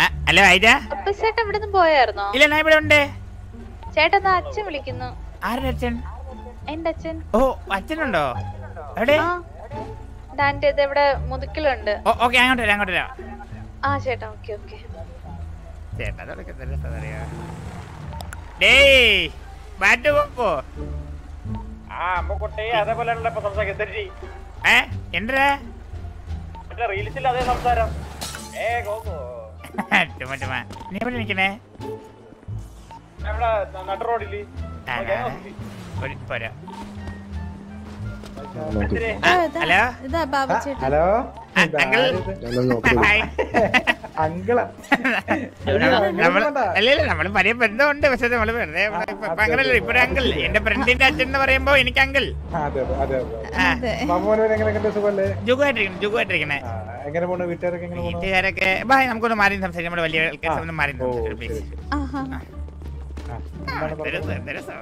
ആ, ഹലോ ഐജ അപ്പൊ ചേട്ടൻ ഇവിടുന്ന് പോയായിരുന്നോ ഇല്ല ഞാൻ ഇവിടെ ഉണ്ട് ചേട്ടൻ ദാ അച്ഛൻ വിളിക്കുന്നു ആരുടെ അച്ഛൻ എന്റെ അച്ഛൻ ഓ അച്ഛനുണ്ടോ എവിടെ ആ ഡാന്റെ ഇത് ഇവിടെ മുതുക്കിലുണ്ട് ഓ ഓക്കെ അങ്ങോട്ട് വരാം അങ്ങോട്ട് വരാം ആ ചേട്ടാ ഓക്കെ ഓക്കെ ചേട്ടാ അതൊക്കെ എന്ത് രസാന്നറിയോ. ഡേയ് ബാറ്റ് പോപ്പോ ആ അമ്മക്കുട്ടി അതേപോലെയുള്ള ഇപ്പൊ സംസാരിക്കും എന്തൊരു ഏ എന്താ മറ്റേ റീൽസിൽ അതേ സംസാരം ഏ ഗോകോ ചുമ്മാ ചുമ്മാ നീ എവിടെ നിൽക്കണേ ഇവിടെ നട റോഡില് ആ, ആ, ആ. ഒരു- പോരാ എന്തിന്? ആ, ഹലോ ഇതാ ബാബു ചേട്ടൻ ഹലോ ആ, അങ്കിൾ ഹായ്. അങ്കിളാ നമ്മള് അല്ലല്ല നമ്മള് പഴയ ബന്ധമുണ്ട് പക്ഷെ നമ്മള് വെറുതെ ഇപ്പൊ- ഇപ്പൊ അങ്ങനല്ല ഇപ്പൊ അങ്കിൾ എന്റെ ഫ്രണ്ടിന്റെ അച്ഛൻ എന്ന് പറയുമ്പോ എനിക്ക് അങ്കിൾ അതെ അതെ അതെ ആ മാമോനെ എങ്ങനെ എങ്ങനെ സുഖല്ലേ ജുഗുവായിട്ടിരിക്കണം ജുഗുവായിട്ടിരിക്കണേ ആ, എങ്ങനെ പോണു വീട്ടുകാരൊക്കെ എങ്ങനെ പോണു വീട്ടുകാരൊക്കെ ബായ് നമുക്കൊന്ന് മാറി സംസാരിക്കാം നമ്മുടെ വലിയ ആൾക്കാർ ഒന്ന് മാറി ഓ സംസാരിക്കാം ശരി please. ശരി ആഹാ ആ, എന്താണ് രസം, പറഞ്ഞത്? രസം.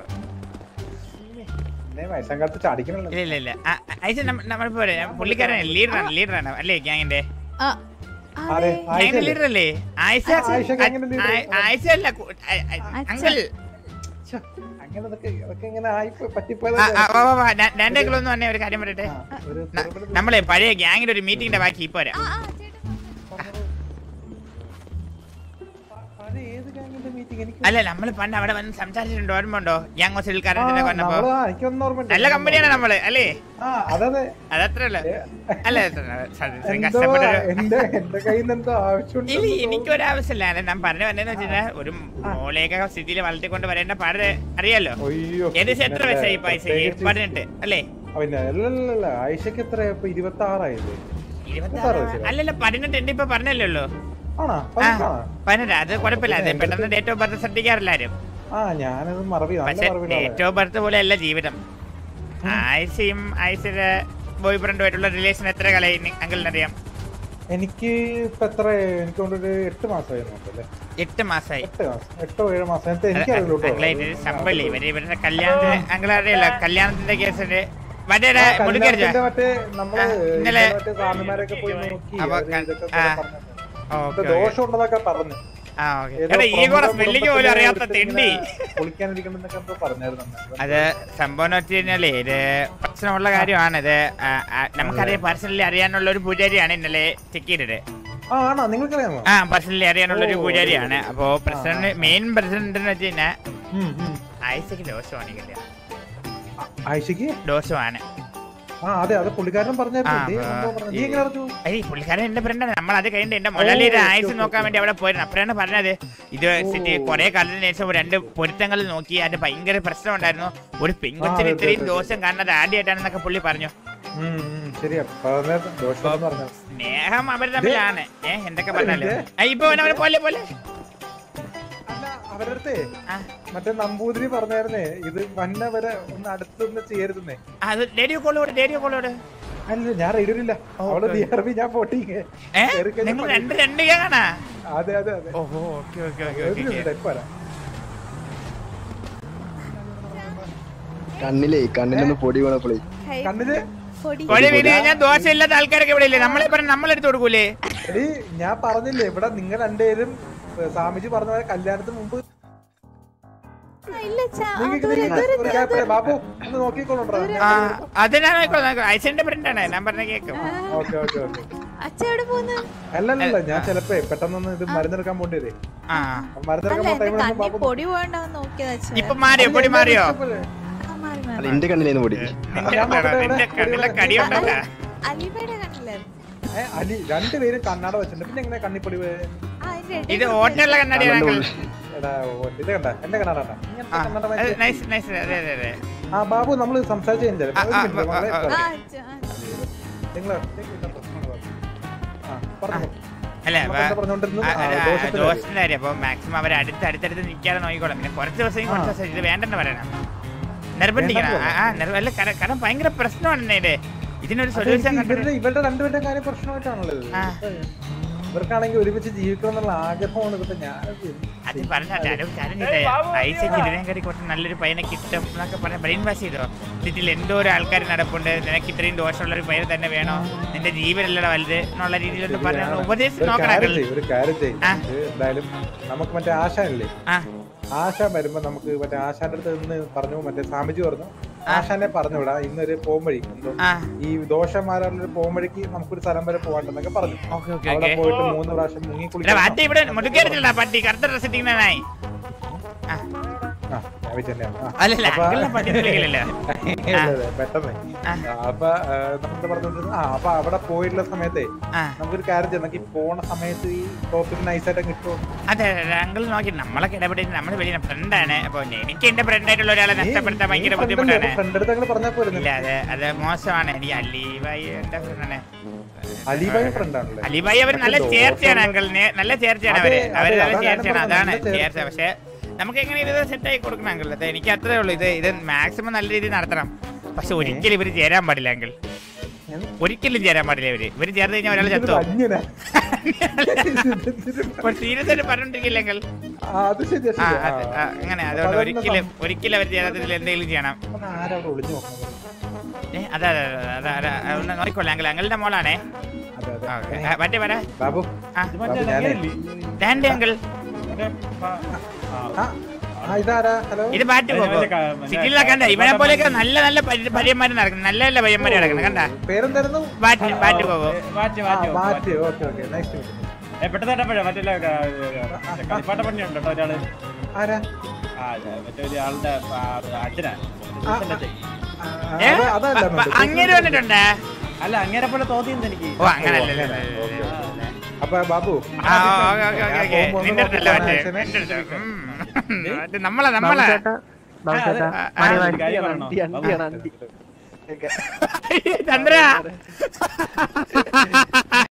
എന്നെ വയസ്സാം കാലത്ത് ചാടിക്കണല്ലോ ഇല്ല ഇല്ല ഇല്ല ആ, ഐസ നമ്മ- നമ്മളിപ്പോ വരാം. പുള്ളിക്കാരൻ ലീഡറാണ് ലീഡറാണ് അല്ലേ ഗ്യാങ്ങിന്റെ ആ, ആരെ ഗ്യാങ്ങിന്റെ ആയിഷല്ലേ? ലീഡർ അല്ലേ ആയിഷ ആ, ആയിഷ gang-ന്റെ leader. ആ- ആയിഷ അല്ല കു- ആ- ആ- അങ്കിൾ ഛെ, അങ്ങനെ അതൊക്കെ അതൊക്കെ ഇങ്ങനെ ആയി ആ, പറ്റിപ്പോയത് ആ, വാ, വാ, വാ. ഡാ- ഡാന്റെ അങ്കിൾ ഒന്ന് വന്നേ ഒരു കാര്യം പറയട്ടെ ഒരു ന- നമ്മളെ പഴയ ഗ്യാങ്ങിന്റെ ഒരു മീറ്റിംഗിന്റെ ബാക്കി ഇപ്പൊ വരാം ആ, ആ, ചേട്ടൻ. പഴയ ഏത് ഗാങ്ങിന്റെ മീറ്റിംഗ് എനിക്ക് അല്ല നമ്മൾ പണ്ട് അവിടെ വന്ന് സംസാരിച്ചിട്ടുണ്ട് ഓർമ്മയുണ്ടോ ഗ്യാങ് ഹോസ്റ്റൽക്കാരൻ്റെ ആ, വന്നപ്പോ നമ്മള് ആ, എനിക്കൊന്നും ഓർമ്മയുണ്ട് നല്ല കമ്പനിയാണ് നമ്മള് അല്ലേ ആ അതതെ അതത്രല്ല അല്ല എന്തോ കഷ്ടപ്പെട്ടൊരു എന്റെ എന്റെ കയ്യിൽ നിന്ന് എന്തോ ആവശ്യമുണ്ട് ഇല്ല എനിക്കൊരാവശ്യമില്ല അല്ല ഞാൻ പറഞ്ഞു വന്നതെന്ന് വെച്ചാൽ ഒരു മോളെയൊക്കെ സ്ഥിതിയിൽ വളർത്തിക്കൊണ്ട് വരേണ്ട പാട് അറിയാലോ അയ്യോ ഏകദേശം എത്ര വയസ്സായി പൈസക്ക് പ്രത്യേകിച്ച് പതിനെട്ട് അല്ലേ പിന്നെ അല്ലല്ലല്ല ആയിഷക്ക് എത്ര ഇപ്പൊ ഇരുപത്തി ആറായില്ലേ ഇരുപത്താറ് വയസ്സായി. അല്ലല്ല പതിനെട്ട് എന്റെ ഇപ്പൊ പറഞ്ഞല്ലോ ആണോ ആ പതിനെട്ടാണോ? പതിനെട്ട് അത് കുഴപ്പമില്ല അത് പെട്ടെന്ന് ഡേറ്റ് ഓഫ് ബർത്ത് ശ്രദ്ധിക്കാറില്ല ആരും ആ ഞാനത് മറവി നല്ല പക്ഷെ മറവിയിലാണ് ഡേറ്റ് ഓഫ് ബർത്ത് പോലെ അല്ല ജീവിതം ആയിഷയും ആയിഷയുടെ ബോയ് ഫ്രണ്ടുമായിട്ടുള്ള റിലേഷൻ എത്ര കാലായി അങ്കിളിന് അറിയാം എനിക്ക് ഇപ്പൊ എത്ര എനിക്ക് കൊണ്ടൊരു എട്ട് മാസമായി നോക്കല്ലേ എട്ട് മാസമായി എട്ട് മാസം എട്ടോ ഏഴോ മാസം എനിക്ക് എനിക്കറിയില്ല കേട്ടോ. അങ്കിളെ ഇത് സംഭവല്ലേ ഇവര് ഇവരുടെ കല്യാണത്തിന് അങ്കിൾ അറിയാലോ കല്യാണത്തിന്റെ കേസിന്റെ മറ്റേ ആ, മുടിക്കടിച്ച കല്യാണത്തിന്റെ മറ്റേ നമ്മള് ആ, ഇന്നലെ- മറ്റേ സ്വാമിമാരൊക്കെ പോയി നോക്കി അപ്പൊ അവര് ക- ഇതൊക്കെ ആ. പറഞ്ഞു. ഓക്കെ ഇപ്പൊ ദോഷമുണ്ടെന്നൊക്കെ പറഞ്ഞു ആ ഓക്കെ ഏതോ എടാ ഈ കൂടെ പ്രമുഖ സ്പെല്ലിങ് പോലും കുടുംബത്തിലെ അറിയാത്ത ഒരുത്തൻ തെണ്ടി ഇങ്ങനെ പൊളിക്കാനിരിക്കണമെന്നൊക്കെ എന്തോ പറഞ്ഞായിരുന്നു അന്ന്. അത് സംഭവം എന്ന് വെച്ച് കഴിഞ്ഞാലേ ഇത് പ്രശ്നമുള്ള കാര്യമാണ് ഇത് ആ, ആ, നമുക്കറിയാം പേഴ്സണലി അറിയാനുള്ള ഒരു പൂജാരിയാണ് ഇന്നലെ ചെക്ക് ചെയ്തത് ആ ആണോ നിങ്ങൾക്കറിയാമോ ആ പേഴ്സണലി അറിയാനുള്ള ഒരു ഓ, പൂജാരിയാണ് അപ്പോ പ്രസിഡന്റ് മെയിൻ പ്രസിഡന്റ് എന്ന് വെച്ച് കഴിഞ്ഞാൽ ഉം, ഉം. ആയിസക്ക് ദോഷമാണ് ഈ കല്യാണം ആയിഷയ്ക്ക് ദോഷമാണ് ആ അതെ അത് പുള്ളിക്കാരൻ പറഞ്ഞായിരുന്നു ആ, ദേ, ആ, സംഭവം പറഞ്ഞു. നീ ഈ- എങ്ങനെ അറിഞ്ഞു ഏയ് പുള്ളിക്കാരൻ എന്റെ ഫ്രണ്ടാണ് നമ്മൾ അത് കഴിഞ്ഞിട്ട് എന്റെ മൊലാലിയുടെ ഓ, ആയുസ് ഓക്കെ, നോക്കാൻ ഓക്കെ. വേണ്ടി അവിടെ പോയിരുന്നു അപ്പോഴാണ് പറഞ്ഞത് ഇത് സ്ഥിതി ഓ. കുറെ കാലത്തിന് ശേഷം രണ്ട് പൊരുത്തങ്ങൾ നോക്കി അത് ഭയങ്കര പ്രശ്നം ഉണ്ടായിരുന്നു ഒരു പെങ്കൊച്ചിന് അതെ, ഇത്രയും അതെ, ദോഷം കാണുന്നത് ആദ്യമായിട്ടാണെന്നൊക്കെ പുള്ളി പറഞ്ഞു ഉം, ഉം, ശരിയാ പറഞ്ഞത് ദോഷം പറഞ്ഞു സ്നേഹം അവർ തമ്മിലാണ് ഏഹ് എന്തൊക്കെ പറഞ്ഞാലും ഇതേ. ആ, ഇപ്പൊ അവനെ പോലെ പോലെ അല്ല അവരുടെ അടുത്തേ ആ, മറ്റേ നമ്പൂതിരി പറഞ്ഞായിരുന്നേ ഇത് വന്ന വരെ ഒന്ന് അടുത്തൊന്ന് ചെയ്യരുതെന്നേ അത് റേഡിയോ കോളോട് റേഡിയോ കോളോട് അല്ല ഞാൻ റെഡിയില്ല അവള് ഓക്കെ. ഡി ആർ ബി ഞാൻ പൊട്ടിങ്ങ ഏ കേറി കഴിഞ്ഞ് നിങ്ങൾ പണി. രണ്ട് രണ്ട് കാണാ അതെ അതെ അതെ ഓഹോ ഓക്കെ ഓക്കെ ഓക്കെ ഒരു ഓക്കെ മിനിറ്റ്, ഇപ്പൊ വരാം. കണ്ണിലേ കണ്ണിലൊന്ന് പൊടി വീണപ്പോളേ കണ്ണില് പൊടി ഒരു വീട് കഴിഞ്ഞാൽ ദോഷമില്ലാത്ത ആൾക്കാരൊക്കെ ഇവിടെ ഇല്ലേ നമ്മളെ പറഞ്ഞ നമ്മളെടുത്ത് കൊടുക്കൂലേ എടീ ഞാൻ പറഞ്ഞില്ലേ ഇവിടെ നിങ്ങൾ രണ്ടുപേരും ഏ, സ്വാമിജി പറഞ്ഞ പോലെ കല്യാണത്തിന് മുമ്പ് ഇല്ല അച്ഛാ, ആ, നിങ്ങൾക്ക് ദൂരെ, ഇതിങ്ങനെ ദൂരെ, ഒരു ദൂരെ, gap ഇല്ലേ? ദൂരെ. ബാബു ഒന്ന് നോക്കിക്കോളൂട്ടോ ആ അത് ഞാൻ ഐസന്റെ ഫ്രണ്ടാണ് ഞാൻ പറഞ്ഞ കേക്കും ഓക്കെ ഓക്കെ ഓക്കെ അച്ഛൻ എവിടെ പോകുന്നു അല്ലല്ല ഞാൻ ചിലപ്പോ പെട്ടെന്നൊന്ന് ഇത് മരുന്നെടുക്കാൻ പോണ്ടി വരേ ആ മരുന്നെടുക്കാൻ അല്ല പോയ എന്റെ ടൈമിൽ കണ്ണി ബാബു പൊടി പോകണ്ടെന്ന് നോക്കിയതാ അച്ഛൻ ഇപ്പൊ മാറിയോ പൊടി മാറിയോ ആ, മാറി, മാറി. അല്ല എന്റെ കണ്ണിലേന്ന് പൊടി നിന്റെ ഞാൻ നോക്കട്ടെ നിന്റെ ഇവിടെ. കണ്ണിലെ കടിയുണ്ടല്ല അലിബയുടെ കണ്ണിലായിരുന്നു ഏ, അലി രണ്ടുപേരും കണ്ണാട വെച്ചിട്ടുണ്ട് പിന്നെ എങ്ങനെ കണ്ണിപ്പൊടി പോയെ? ആ അതിന്റെ ഇത് ഇടയിൽ ഓട്ടമുള്ള കണ്ണാടിയാണ് അങ്കിൾ എടാ ഓ, ഇത് കണ്ട എന്റെ കണ്ണാട കണ്ടാ? ഇങ്ങനത്തെ കണ്ണാട വാങ്ങിച്ച് നൈസ് നൈസ് അതെ അതെ അതെ ആ ബാബു നമ്മള് സംസാരിച്ചു കഴിഞ്ഞാൽ ആ, ആ, ആ, ആ, ആ, അച്ഛാ, ആ. നിങ്ങൾ ആ പറഞ്ഞു അല്ല നമ്മൾ എന്താ പറഞ്ഞുകൊണ്ടിരുന്നത്? ആ, ആ, ആ, ദോഷത്തിന്റെ കാര്യം. ദോഷത്തിന്റെ കാര്യം അപ്പൊ മാക്സിമം അവർ അടുത്ത് അടുത്തടുത്ത് നിൽക്കാതെ നോക്കിക്കോളാം പിന്നെ കുറച്ച് ദിവസം കുറച്ച് ദിവസം ഇത് വേണ്ടെന്ന് പറയണം നിർബന്ധിക്കണം വേണ്ടെന്ന് ആ, ആ നിർ- അല്ല കാരണം കാരണം ഭയങ്കര പ്രശ്നമാണ് എന്നെ ഇത് ഇതിനൊരു അത് സൊല്യൂഷൻ എനിക്ക് കണ്ടു ഇവരുടെ ഇവരുടെ രണ്ടുപേരുടെ കാര്യം പ്രശ്നമായിട്ടാണുള്ളത് ആ. ഇവർക്കാണെങ്കിൽ ഒരുമിച്ച് ജീവിക്കണം എന്നുള്ള ആഗ്രഹമാണ് ഇതൊക്കെ ഞാൻ അത് പറഞ്ഞാട്ടെ ഐസക്ക് ഇതിനെ കയറി കുറച്ച് നല്ലൊരു പയ്യനെ കിട്ടും എന്നൊക്കെ പറഞ്ഞ ബ്രെയിൻ വാഷ് ചെയ്തോ സിറ്റിയിൽ എന്തോ ഒരു ആൾക്കാർ നടപ്പുണ്ട് നിനക്ക് ഇത്രയും ദോഷമുള്ള ഒരു പയ്യനെ തന്നെ വേണോ നിന്റെ ജീവനല്ലട വലുത് എന്നുള്ള രീതിയിലൊന്ന് പറഞ്ഞ ഉപദേശിച്ച് ഒരു നോക്കണം കാര്യം അങ്കിൾ. ചെയ്യ്, ഒരു കാര്യം ചെയ്യും ആ. എന്തായാലും നമുക്ക് മറ്റേ ആശ ഇല്ലേ ആ ആശ വരുമ്പോ നമുക്ക് മറ്റേ ആശാന്റെ അടുത്ത് നിന്ന് പറഞ്ഞു മറ്റേ സ്വാമിജി പറഞ്ഞു ആശാനെ പറഞ്ഞുവിടാ ഇന്നൊരു പോംവഴി എന്തോ ആ ഈ ദോഷന്മാരുടെ ഒരു പോംവഴിക്ക് നമുക്കൊരു സ്ഥലം വരെ പോകാണ്ടെന്നൊക്കെ പറഞ്ഞു ഓക്കെ ഓക്കെ അവിടെ ഓക്കെ പോയിട്ട് മൂന്ന് പ്രാവശ്യം മുങ്ങി എടാ കുളിക്കണം വാറ്റി ഇവിടെ മുടുക്കരുത്തില്ല പട്ടി കറുത്ത ഡ്രസ് ഇട്ടിങ്ങനായി ആ, ഞാൻ വിചാരിച്ചെന്നെയാണ്. ആ. അല്ലല്ല അപ്പൊ- അങ്കിളിനെ പട്ടി വിളിക്കില്ലല്ലോ ഇല്ല, ഇല്ല, പെട്ടെന്ന് ആ. ആ, അപ്പൊ നമ്മൾ പറഞ്ഞോണ്ടിരുന്നു ആ അപ്പൊ അവിടെ പോയിട്ടുള്ള സമയത്തെ ആ നമുക്കൊരു കാര്യം ചെയ്യാം നമുക്ക് ഈ പോണ സമയത്ത് ഈ ടോപ്പിക് നൈസായിട്ട് കിട്ടുമോ അതെ അങ്കിൾ നോക്കി നമ്മളൊക്കെ ഇടപെടി നമ്മൾ വലിയ ഫ്രണ്ടാണ് അപ്പൊ എനിക്ക് എന്റെ ഫ്രണ്ട് ആയിട്ടുള്ള ഒരാളെ നഷ്ടപ്പെടുത്താൻ ഭയങ്കര ബുദ്ധിമുട്ടാണ് ഫ്രണ്ട് അടുത്ത് അങ്ങനെ പറഞ്ഞാൽ പോരുന്നു ഇല്ല അത് അത് മോശമാണ് എനിക്ക് അലീബായി എന്റെ ഫ്രണ്ടാണ് അലിബായി ഫ്രണ്ട് ആണല്ലേ അലിബായി അവർ നല്ല പക്ഷെ ചേർച്ചയാണ് അങ്കിൾ നല്ല ചേർച്ചയാണ് അവര് അതെ, അവര് അതെ, നല്ല അതാണ് ചേർച്ചയാണ് പറഞ്ഞത്, അതാണ് നല്ല ചേർച്ച പക്ഷെ നമുക്ക് എങ്ങനെ ഇത് സെറ്റ് ആയി കൊടുക്കണം അങ്കിൾ അത് എനിക്ക് അത്രേ ഉള്ളൂ ഇത് ഇത് മാക്സിമം നല്ല രീതിയിൽ നടത്തണം പക്ഷെ ഒരിക്കലും ഇവര് ചേരാൻ പാടില്ല അങ്കിൾ ഒരിക്കലും ചേരാൻ പാടില്ല ഇവര് ഇവര് ചേർന്ന് കഴിഞ്ഞാൽ ഒരാൾ ചത്തോ അന്യനാ സീരിയസ് ആയിട്ട് പറഞ്ഞോണ്ടിരിക്കില്ല അങ്കിൾ ആ, അത് ശരിയാ ആ ശരിയാ അത് ആ, ആ. അങ്ങനെ അപ്പൊ അതുകൊണ്ട് അതൊന്ന് ഒരിക്കലും ഒരിക്കലും അവർ ചേരാത്തതിൽ എന്തെങ്കിലും ചെയ്യണം അപ്പൊ ആരാ അവിടെ ഒളിഞ്ഞു നോക്കുന്നത് ഏ, അതെ അതെ അതെ അതെ അതെ ഒന്ന് നോക്കിക്കോളാം അങ്കിൾ അങ്കിളിന്റെ മോളാണേ അതെ ആ, അതെ ഓക്കേ. ആ, മറ്റേ പറ ബാബു ആ ബാബു ഞാനേ ഡാൻഡി അങ്കിൾ ആ ആ ഇതാരാ ഹലോ ഇത് ബാറ്റ് പോകും സിറ്റിയിലെ കണ്ട ഇവനെ പോലെയൊക്കെ നല്ല നല്ല പര്യന്മാര് നടക്കുന്നു നല്ല നല്ല പര്യന്മാര് നടക്കുന്നു കണ്ട പേരെന്തായിരുന്നു ബാറ്റ് ബാറ്റ് പോകും മാറ്റി ആ, മാറ്റി മാറ്റി okay okay nice to meet ഏ, പെട്ടെന്ന് കേട്ടപ്പോഴേ മറ്റേ കളിപ്പാട്ട പണിയുണ്ട് കേട്ടോ ഒരാള് ആരാ ആ മറ്റേ ഒരാളുടെ ആ, അച്ഛനാ ആ, ആ, ഏ? അത് അതല്ല പ- പ- അങ്ങേര് വന്നിട്ടുണ്ട് അല്ല അങ്ങനെ പോലെ തോന്നിയെന്ന് എനിക്ക് ഓ അങ്ങനല്ലേ അങ്ങനെ, ഓക്കേ. അപ്പൊ ബാബു ആ ഓക്കെ ഓക്കെ ഓക്കെ ഓക്കെ ഞാൻ പോകുമ്പോ നിന്റെ ഒന്ന് അടുത്തല്ല നോക്കി മറ്റേ പോകാനാ നിന്റെ അടുത്ത്. ഉം. അത് നമ്മളെ നമ്മളെ ആ, അതെ, ആ, ആ, ആ. ഒരു കാര്യം പറയണോ? ചന്ദ്ര